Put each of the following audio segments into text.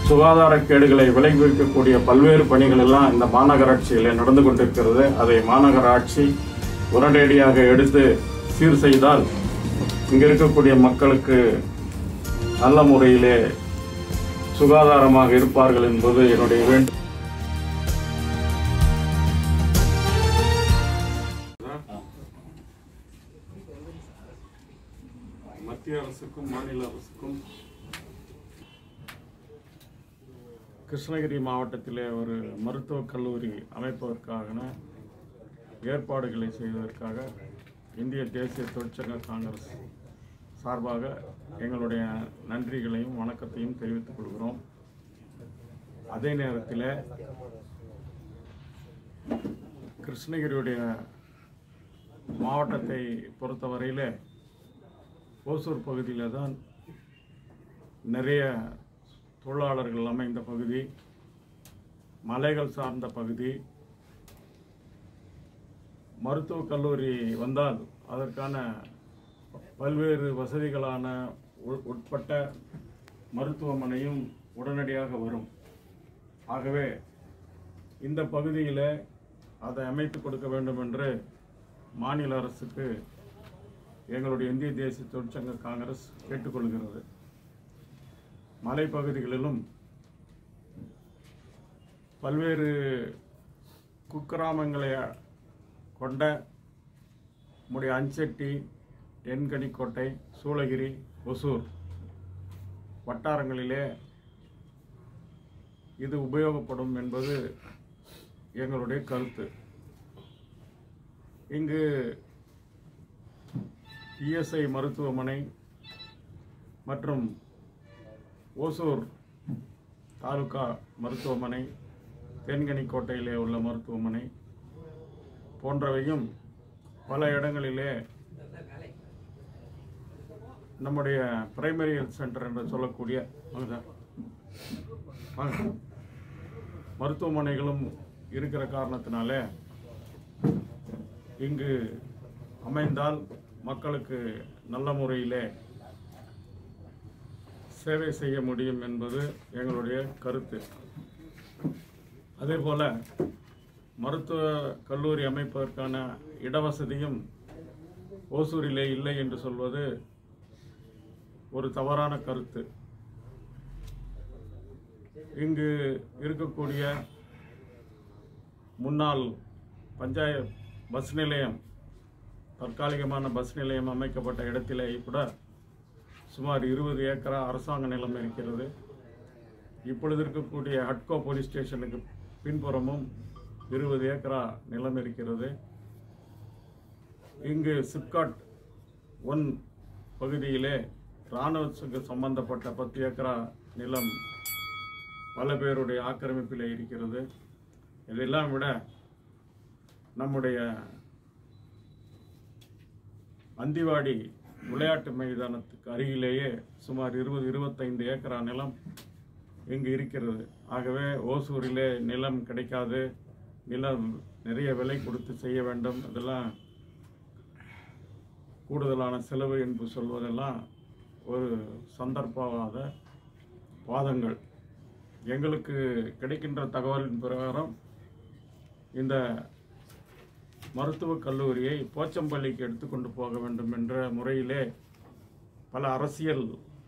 சுகாதார கேடுகளை விளைவிக்கக்கூடிய பல்வேறு பணிகள் எல்லாம் இந்த மாநகராட்சியில் நடந்து கொண்டிருக்கிறது அதை மாநகராட்சி உடனடியாக எடுத்து சீர் செய்தால் இங்க இருக்கக்கூடிய மக்களுக்கு நல்ல முறையிலே சுகாதாரமாக இருப்பார்கள் என்பது என்னுடைய வேண்டும் மத்திய அரசுக்கும் மாநில அரசுக்கும் கிருஷ்ணகிரி மாவட்டத்திலே ஒரு மருத்துவக் கல்லூரி அமைப்பதற்கான ஏற்பாடுகளை செய்வதற்காக இந்திய தேசிய தொழிற்சங்க காங்கிரஸ் சார்பாக எங்களுடைய நன்றிகளையும் வணக்கத்தையும் தெரிவித்துக் கொள்கிறோம் அதே நேரத்தில் கிருஷ்ணகிரியுடைய மாவட்டத்தை பொறுத்தவரையில் ஓசூர் பகுதியில் தான் நிறைய தொழிலாளர்கள் அமைந்த பகுதி மலைகள் சார்ந்த பகுதி மருத்துவக் கல்லூரி வந்தால் அதற்கான பல்வேறு வசதிகளான உள்- உட்பட்ட மருத்துவமனையும் உடனடியாக வரும் ஆகவே இந்த பகுதியில் அதை அமைத்து கொடுக்க வேண்டும் என்று மாநில அரசுக்கு எங்களுடைய இந்திய தேசிய தொழிற்சங்க காங்கிரஸ் கேட்டுக்கொள்கிறது மலைப்பகுதிகளிலும் பல்வேறு குக்கிராமங்களை கொண்ட நம்முடைய அஞ்செட்டி தென்கனிக்கோட்டை சூளகிரி ஒசூர் வட்டாரங்களிலே இது உபயோகப்படும் என்பது எங்களுடைய கருத்து இங்கு இஎஸ்ஐ மருத்துவமனை மற்றும் ஓசூர் தாலுகா மருத்துவமனை தென்கனிக்கோட்டையிலே உள்ள மருத்துவமனை போன்றவையும் பல இடங்களிலே நம்முடைய பிரைமரி ஹெல்த் சென்டர் என்று சொல்லக்கூடிய வாங்க சார். வாங்க. மருத்துவமனைகளும் இருக்கிற காரணத்தினால இங்கு அமைந்தால் மக்களுக்கு நல்ல முறையிலே சேவை செய்ய முடியும் என்பது எங்களுடைய கருத்து அதே போல மருத்துவ கல்லூரி அமைப்பதற்கான இடவசதியும் ஓசூரிலே இல்லை என்று சொல்வது ஒரு தவறான கருத்து இங்கு இருக்கக்கூடிய முன்னாள் பஞ்சாயத் பஸ் நிலையம் தற்காலிகமான பஸ் நிலையம் அமைக்கப்பட்ட இடத்திலே கூட சுமார் இருபது ஏக்கரா அரசாங்க நிலம் இருக்கிறது இப்பொழுது இருக்கக்கூடிய ஹட்கோ போலீஸ் ஸ்டேஷனுக்கு பின்புறமும் இருபது ஏக்கரா நிலம் இருக்கிறது இங்கு சிப்காட் ஒன் பகுதியிலே இராணுவத்துக்கு சம்பந்தப்பட்ட பத்து ஏக்கரா நிலம் பல பேருடைய ஆக்கிரமிப்பில் இருக்கிறது இதெல்லாம் விட நம்முடைய அந்திவாடி விளையாட்டு மைதானத்துக்கு அருகிலேயே சுமார் இருபது இருபத்தைந்து ஏக்கரா நிலம் இங்கு இருக்கிறது ஆகவே ஓசூரிலே நிலம் கிடைக்காது நிலம் நிறைய விலை கொடுத்து செய்ய வேண்டும் இதெல்லாம் கூடுதலான செலவு என்று சொல்வதெல்லாம் ஒரு சந்தர்ப்பவாத வாதங்கள் எங்களுக்கு கிடைக்கின்ற தகவலின் பிரகாரம் இந்த மருத்துவக் கல்லூரியை போச்சம்பள்ளிக்கு எடுத்துக்கொண்டு போக வேண்டும் என்ற முறையிலே பல அரசியல்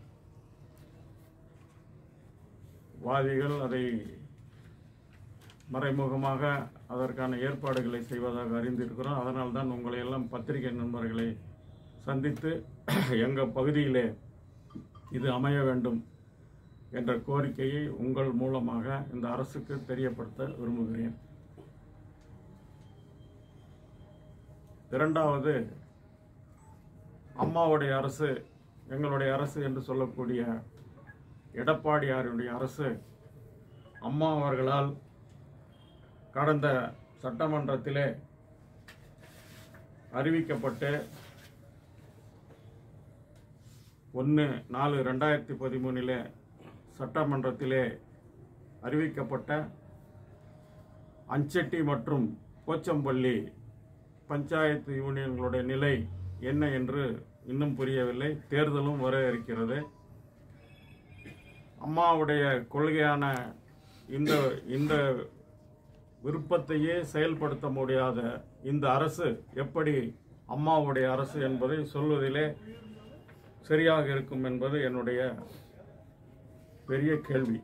வாதிகள் அதை மறைமுகமாக அதற்கான ஏற்பாடுகளை செய்வதாக அறிந்திருக்கிறோம் அதனால் தான் உங்களை எல்லாம் பத்திரிகை நண்பர்களை சந்தித்து எங்கள் பகுதியிலே இது அமைய வேண்டும் என்ற கோரிக்கையை உங்கள் மூலமாக இந்த அரசுக்கு தெரியப்படுத்த விரும்புகிறேன் இரண்டாவது அம்மாவுடைய அரசு எங்களுடைய அரசு என்று சொல்லக்கூடிய எடப்பாடியாருடைய அரசு அம்மா அவர்களால் கடந்த சட்டமன்றத்திலே அறிவிக்கப்பட்டு ஒன்று நாலு ரெண்டாயிரத்தி பதிமூணிலே சட்டமன்றத்திலே அறிவிக்கப்பட்ட அஞ்செட்டி மற்றும் போச்சம்பள்ளி பஞ்சாயத்து யூனியன்களுடைய நிலை என்ன என்று இன்னும் புரியவில்லை தேர்தலும் வர இருக்கிறது அம்மாவுடைய கொள்கையான இந்த இந்த விருப்பத்தையே செயல்படுத்த முடியாத இந்த அரசு எப்படி அம்மாவுடைய அரசு என்பதை சொல்வதிலே சரியாக இருக்கும் என்பது என்னுடைய பெரிய கேள்வி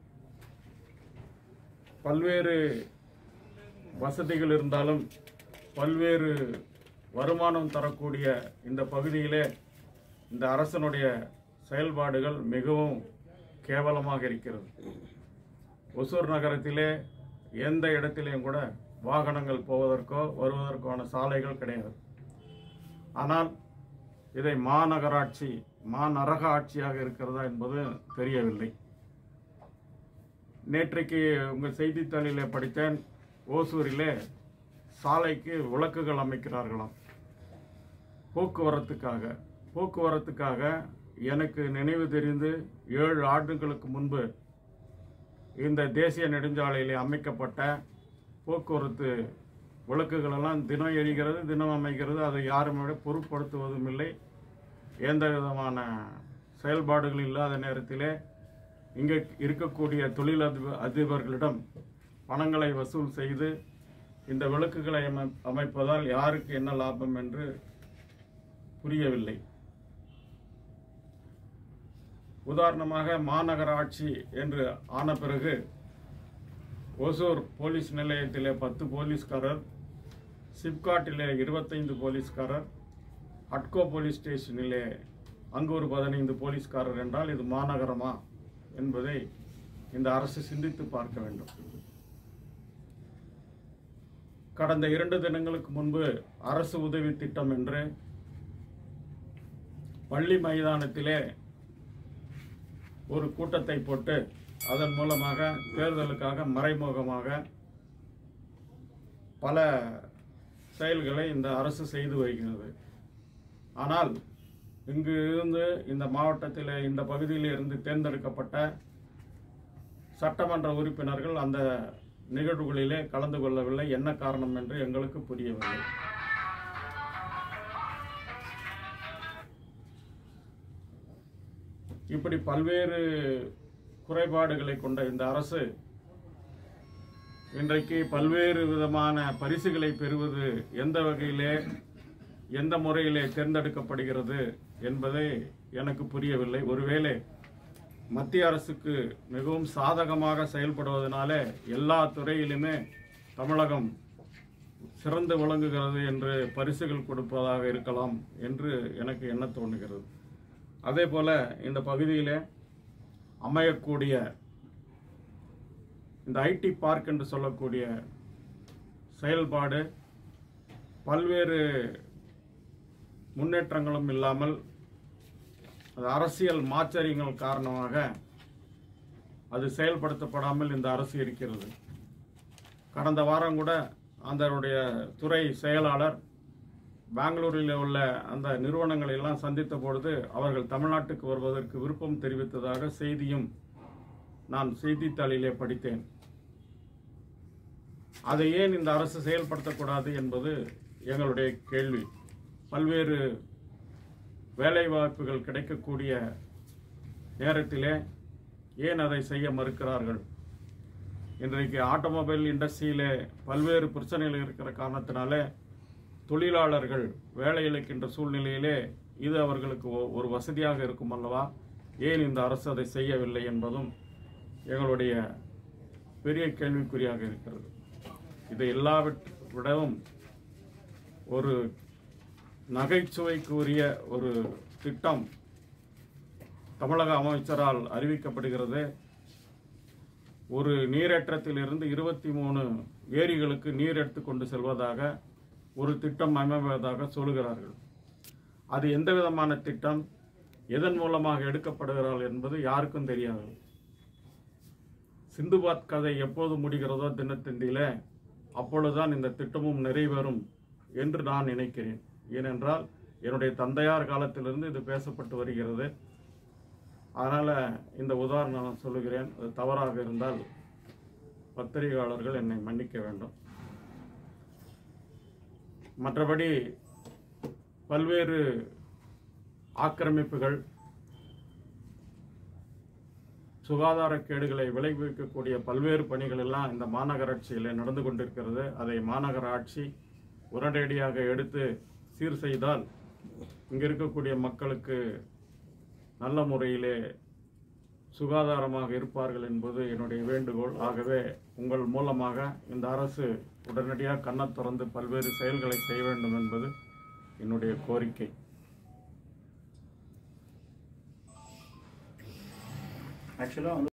பல்வேறு வசதிகள் இருந்தாலும் பல்வேறு வருமானம் தரக்கூடிய இந்த பகுதியிலே இந்த அரசனுடைய செயல்பாடுகள் மிகவும் கேவலமாக இருக்கிறது ஒசூர் நகரத்திலே எந்த இடத்திலேயும் கூட வாகனங்கள் போவதற்கோ வருவதற்கான சாலைகள் கிடையாது ஆனால் இதை மாநகராட்சி மாநரக ஆட்சியாக இருக்கிறதா என்பது தெரியவில்லை நேற்றைக்கு உங்கள் செய்தித்தாளிலே படித்தேன் ஓசூரிலே சாலைக்கு விளக்குகள் அமைக்கிறார்களாம் போக்குவரத்துக்காக போக்குவரத்துக்காக எனக்கு நினைவு தெரிந்து ஏழு ஆண்டுகளுக்கு முன்பு இந்த தேசிய நெடுஞ்சாலையிலே அமைக்கப்பட்ட போக்குவரத்து விளக்குகளெல்லாம் தினம் எரிகிறது தினம் அமைகிறது அதை யாருமே பொருட்படுத்துவதும் இல்லை எந்த விதமான செயல்பாடுகள் இல்லாத நேரத்திலே இங்கே இருக்கக்கூடிய தொழில் அதிப- அதிபர்களிடம் பணங்களை வசூல் செய்து இந்த விளக்குகளை அமை- அமைப்பதால் யாருக்கு என்ன லாபம் என்று புரியவில்லை உதாரணமாக மாநகராட்சி என்று ஆன பிறகு ஒசூர் போலீஸ் நிலையத்திலே பத்து போலீஸ்காரர் சிப்காட்டிலே இருபத்தைந்து போலீஸ்காரர் அட்கோ போலீஸ் ஸ்டேஷனிலே அங்கு ஒரு பதினைந்து போலீஸ்காரர் என்றால் இது மாநகரமா என்பதை இந்த அரசு சிந்தித்து பார்க்க வேண்டும் கடந்த இரண்டு தினங்களுக்கு முன்பு அரசு உதவி திட்டம் என்று பள்ளி மைதானத்திலே ஒரு கூட்டத்தை போட்டு அதன் மூலமாக தேர்தலுக்காக மறைமுகமாக பல செயல்களை இந்த அரசு செய்து வருகிறது ஆனால் இங்கு இருந்து இந்த மாவட்டத்தில் இந்த பகுதியில் இருந்து தேர்ந்தெடுக்கப்பட்ட சட்டமன்ற உறுப்பினர்கள் அந்த நிகழ்வுகளிலே கலந்து கொள்ளவில்லை என்ன காரணம் என்று எங்களுக்கு புரியவில்லை இப்படி பல்வேறு குறைபாடுகளை கொண்ட இந்த அரசு இன்றைக்கு பல்வேறு விதமான பரிசுகளை பெறுவது எந்த வகையிலே எந்த முறையிலே தேர்ந்தெடுக்கப்படுகிறது என்பதை எனக்கு புரியவில்லை ஒருவேளை மத்திய அரசுக்கு மிகவும் சாதகமாக செயல்படுவதனாலே எல்லா துறையிலுமே தமிழகம் சிறந்து விளங்குகிறது என்று பரிசுகள் கொடுப்பதாக இருக்கலாம் என்று எனக்கு எண்ண தோணுகிறது அதே போல இந்த பகுதியிலே அமையக்கூடிய இந்த ஐடி பார்க் என்று சொல்லக்கூடிய செயல்பாடு பல்வேறு முன்னேற்றங்களும் இல்லாமல் அது அரசியல் மாச்சரியங்கள் காரணமாக அது செயல்படுத்தப்படாமல் இந்த அரசு இருக்கிறது கடந்த வாரம் கூட அதனுடைய துறை செயலாளர் பெங்களூரில் உள்ள அந்த நிறுவனங்களை எல்லாம் சந்தித்த பொழுது அவர்கள் தமிழ்நாட்டுக்கு வருவதற்கு விருப்பம் தெரிவித்ததாக செய்தியும் நான் செய்தித்தாளிலே படித்தேன் அதை ஏன் இந்த அரசு செயல்படுத்தக்கூடாது என்பது எங்களுடைய கேள்வி பல்வேறு வேலைவாய்ப்புகள் கிடைக்கக்கூடிய நேரத்திலே ஏன் அதை செய்ய மறுக்கிறார்கள் இன்றைக்கு ஆட்டோமொபைல் இண்டஸ்ட்ரியிலே பல்வேறு பிரச்சனைகள் இருக்கிற காரணத்தினாலே தொழிலாளர்கள் வேலை இழக்கின்ற சூழ்நிலையிலே இது அவர்களுக்கு ஒ- ஒரு வசதியாக இருக்கும் அல்லவா ஏன் இந்த அரசு அதை செய்யவில்லை என்பதும் எங்களுடைய பெரிய கேள்விக்குறியாக இருக்கிறது இதை எல்லாவற்றை விடவும் ஒரு நகைச்சுவைக்குரிய ஒரு திட்டம் தமிழக அமைச்சரால் அறிவிக்கப்படுகிறது ஒரு நீரேற்றத்திலிருந்து இருபத்தி மூணு ஏரிகளுக்கு நீர் எடுத்துக்கொண்டு செல்வதாக ஒரு திட்டம் அமைவதாக சொல்கிறார்கள் அது எந்த விதமான திட்டம் எதன் மூலமாக எடுக்கப்படுகிறார்கள் என்பது யாருக்கும் தெரியாது சிந்துபாத் கதை எப்போது முடிகிறதோ தினத்தந்தியில அப்பொழுதுதான் இந்த திட்டமும் நிறைவேறும் என்று நான் நினைக்கிறேன் ஏனென்றால் என்னுடைய தந்தையார் காலத்திலிருந்து இது பேசப்பட்டு வருகிறது அதனால இந்த உதாரணம் நான் சொல்லுகிறேன் அது தவறாக இருந்தால் பத்திரிகையாளர்கள் என்னை மன்னிக்க வேண்டும் மற்றபடி பல்வேறு ஆக்கிரமிப்புகள் சுகாதார கேடுகளை விளைவிக்கக்கூடிய பல்வேறு பணிகள் எல்லாம் இந்த மாநகராட்சியில் நடந்து கொண்டிருக்கிறது அதை மாநகராட்சி உடனடியாக எடுத்து சீர் செய்தால் இங்க இருக்கக்கூடிய மக்களுக்கு நல்ல முறையிலே சுகாதாரமாக இருப்பார்கள் என்பது என்னுடைய வேண்டுகோள் ஆகவே உங்கள் மூலமாக இந்த அரசு உடனடியாக கண்ணத் திறந்து பல்வேறு செயல்களை செய்ய வேண்டும் என்பது என்னுடைய கோரிக்கை ஆக்சுவலாக வந்து